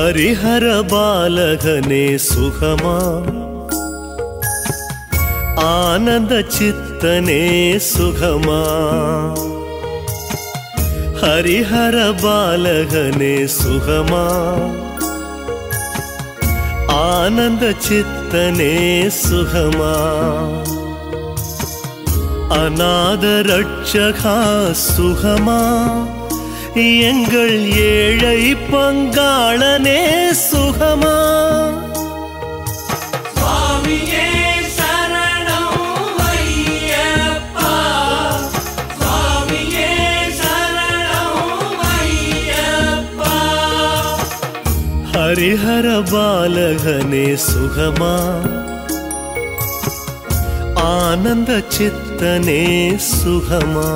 ஹரிஹர பாலகனே சுகமா ஆனந்த சித்தனே சுகமா ஹரிஹர பாலகனே சுகமா ஆனந்த சித்தனே சுகமா அநாத ரட்சகா சுகமா எங்கள் ஏழை பங்காளனே சுகமா சுவாமியே சரணம் ஐயப்பா சுவாமியே சரணம் ஐயப்பா ஹரிஹர பாலகனே சுகமா ஆனந்த சித்தனே சுகமா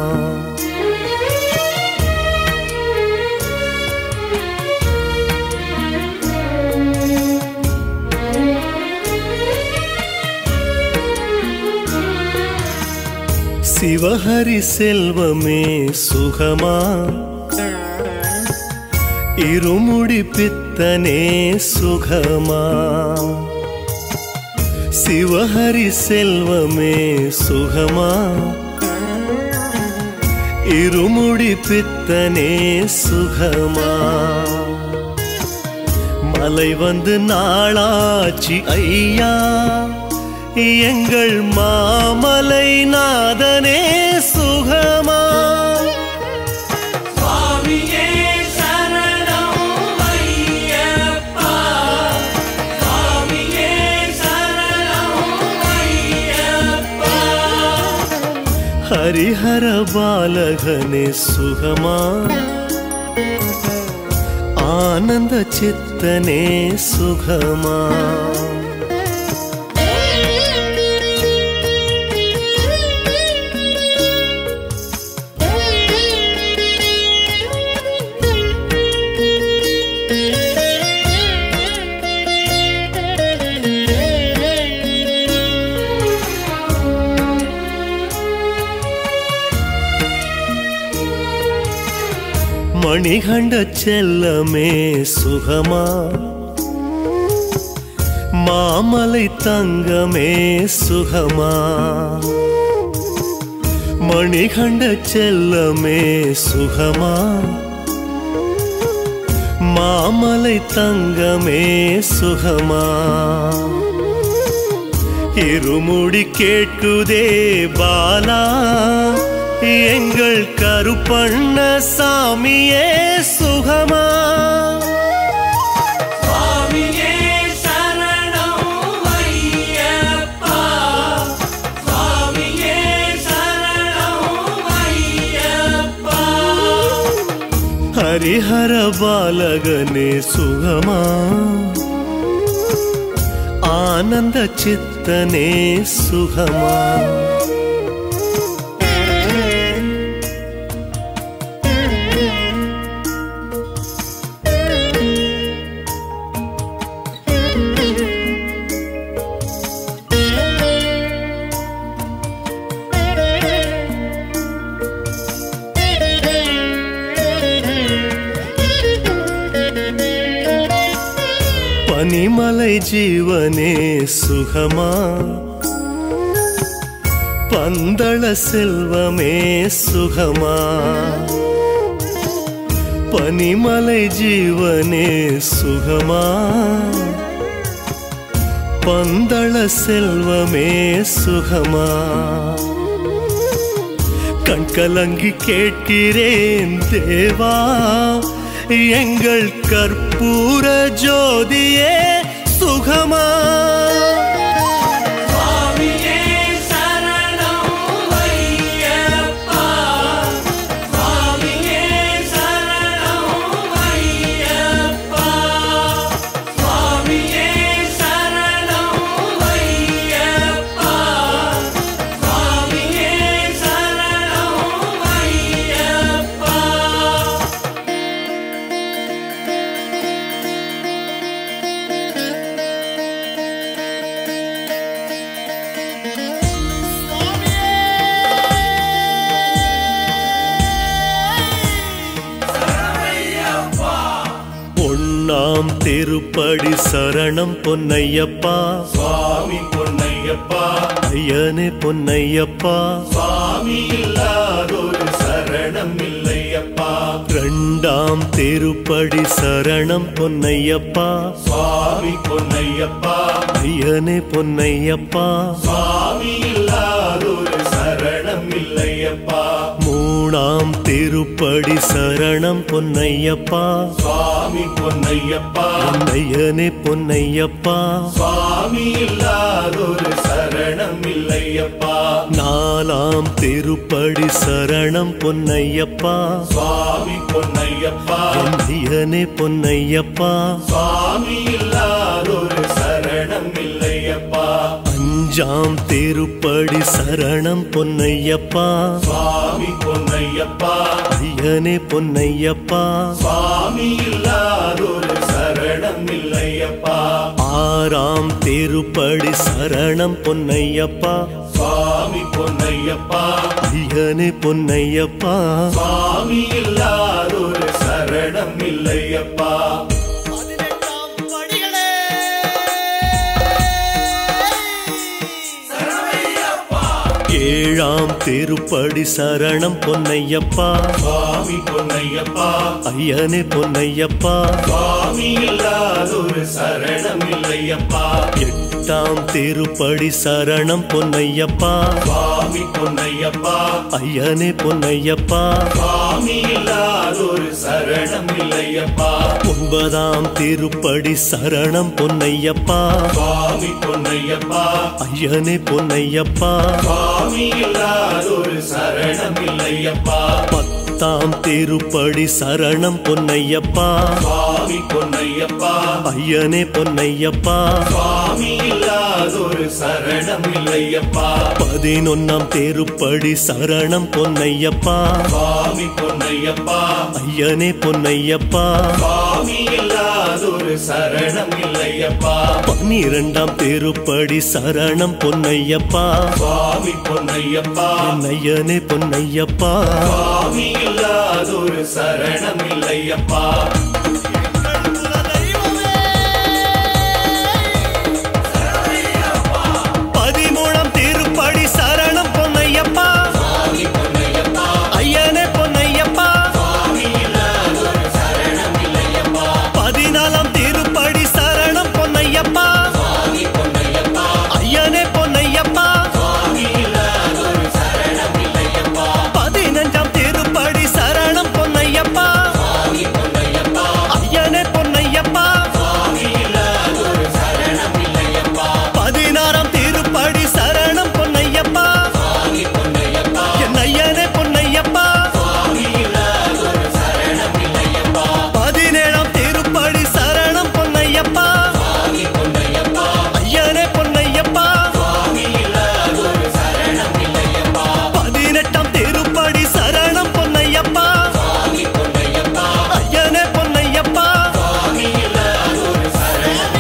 சிவஹரி செல்வமே சுகமா இருமுடி பித்தனே சுகமா சிவஹரி செல்வமே சுகமா இருமுடி பித்தனே சுகமா மலை வந்து நாளாச்சி ஐயா எங்கள் மாமலை நாதனே சுகமா சுவாமியே சரணம் ஐயப்பா சுவாமியே சரணம் ஐயப்பா ஹரிஹர பாலகனே சுகமா ஆனந்த சித்தனே சுகமா மணிகண்ட செல்லமே சுகமா மாமலை தங்கமே சுகமா மணிகண்ட செல்லமே சுகமா மாமலை தங்கமே சுகமா இருமுடி கேட்குதே பாலா எங்கள் கருப்பண்ண சாமியே சுகமா சுவாமியே சரணம் ஐயப்பா சுவாமியே சரணம் ஐயப்பா ஹரிஹர பாலகனே சுகமா ஆனந்த சித்தனே சுகமா பனிமலை ஜீவனே சுகமா பந்தள செல்வமே சுகமா பனிமலை ஜீவனே சுகமா பந்தள செல்வமே சுகமா கண்கலங்கி கேட்கிறேன் தேவா எங்கள் கற்பூர ஜோதியே சுகமா சுவாமியே சரணம் ஐயப்பா சுவாமியே சரணம் ஐயப்பா சுவாமியே சரணம் ஐயப்பா சுவாமியே சரணம் ஐயப்பா நாலாம் திருப்படி சரணம் பொன்னையப்பா சுவாமி பொன்னையப்பா ஐயனே பொன்னையப்பா சுவாமி இல்லாதொரு சரணம் இல்லையப்பா ரெண்டாம் திருப்படி சரணம் பொன்னையப்பா சுவாமி பொன்னையப்பா ஐயனே பொன்னையப்பா சுவாமி இல்லாதொரு சரணம் இல்லையப்பா மூணாம் திருப்படி சரணம் பொன்னையப்பா சுவாமி பொன்னையப்பா ஐயனே பொன்னையப்பா சுவாமி இல்லாதொரு சரணம் இல்லையப்பா நாலாம் திருப்படி சரணம் பொன்னையப்பா சுவாமி பொன்னையப்பா ஐயனே பொன்னையப்பா சுவாமி இல்லாதொரு சரணம் இல்லையப்பா அஞ்சாம் திருப்படி சரணம் பொன்னையப்பா சுவாமி பொன்னையப்பா ஐயனே பொன்னையப்பா சுவாமி இல்லாதொரு சரணம் இல்லையப்பா ஆறாம் திருப்படி சரணம் பொன்னையப்பா சுவாமி பொன்னையப்பா ஐயனே பொன்னையப்பா சுவாமி இல்லாதொரு சரணம் இல்லையப்பா பதினெட்டாம் படிகளே ஏழாம் திருப்படி சரணம் பொன்னையப்பா சுவாமி பொன்னையப்பா ஐயனே பொன்னையப்பா சுவாமி இல்லாதொரு சரணம் இல்லையப்பா எட்டாம் திருப்படி சரணம் பொன்னையப்பா சுவாமி பொன்னையப்பா ஐயனே பொன்னையப்பா சுவாமி இல்லாதொரு சரணம் இல்லையப்பா ஒன்பதாம் திருப்படி சரணம் பொன்னையப்பா சுவாமி பொன்னையப்பா ஐயனே பொன்னையப்பா சுவாமி இல்லாதொரு சரணம் இல்லையப்பா பத்தாம் திருப்படி சரணம் பொன்னையப்பா சுவாமி பொன்னையப்பா ஐயனே பொன்னையப்பா சுவாமி இல்லாதொரு சரணம் இல்லையப்பா பதினொன்னாம் திருப்படி சரணம் பொன்னையப்பா சுவாமி பொன்னையப்பா ஐயனே பொன்னையப்பா சுவாமி இல்லாதொரு சரணம் இல்லையப்பா பன்னிரண்டாம் திருப்படி சரணம் பொன்னையப்பா சுவாமி பொன்னையப்பா ஐயனே பொன்னையப்பா சுவாமி இல்லாதொரு சரணம் இல்லையப்பா பதிமூணாம் திருப்படி சரணம் பொன்னையப்பா சுவாமி பொன்னையப்பா ஐயனே பொன்னையப்பா சுவாமி இல்லாதொரு சரணம் இல்லையப்பா பதினாலாம் திருப்படி சரணம் பொன்னையப்பா சுவாமி பொன்னையப்பா ஐயனே பொன்னையப்பா சுவாமி இல்லாதொரு சரணம் இல்லையப்பா பதினஞ்சாம் திருப்படி சரணம் பொன்னையப்பா சுவாமி பொன்னையப்பா ஐயனே பொன்னையப்பா சுவாமி இல்லாதொரு சரணம் இல்லையப்பா பதினாறாம் திருப்படி சரணம் பொன்னையப்பா சுவாமி பொன்னையப்பா என் ஐயனே பொன்னையப்பா சுவாமி இல்லாதொரு சரணம் இல்லையப்பா பதினேழாம் திருப்படி சரணம் பொன்னையப்பா சுவாமி பொன்னையப்பா ஐயனே பொன்னையப்பா சுவாமி இல்லாதொரு சரணம் இல்லையப்பா பதினெட்டாம் திருப்படி சரணம் பொன்னையப்பா சுவாமி பொன்னையப்பா ஐயனே பொன்னையப்பா சுவாமி இல்லாதொரு சரணம்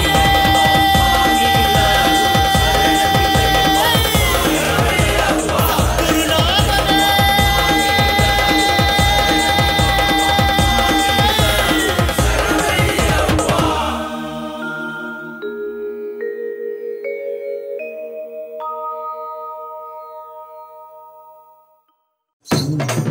Thank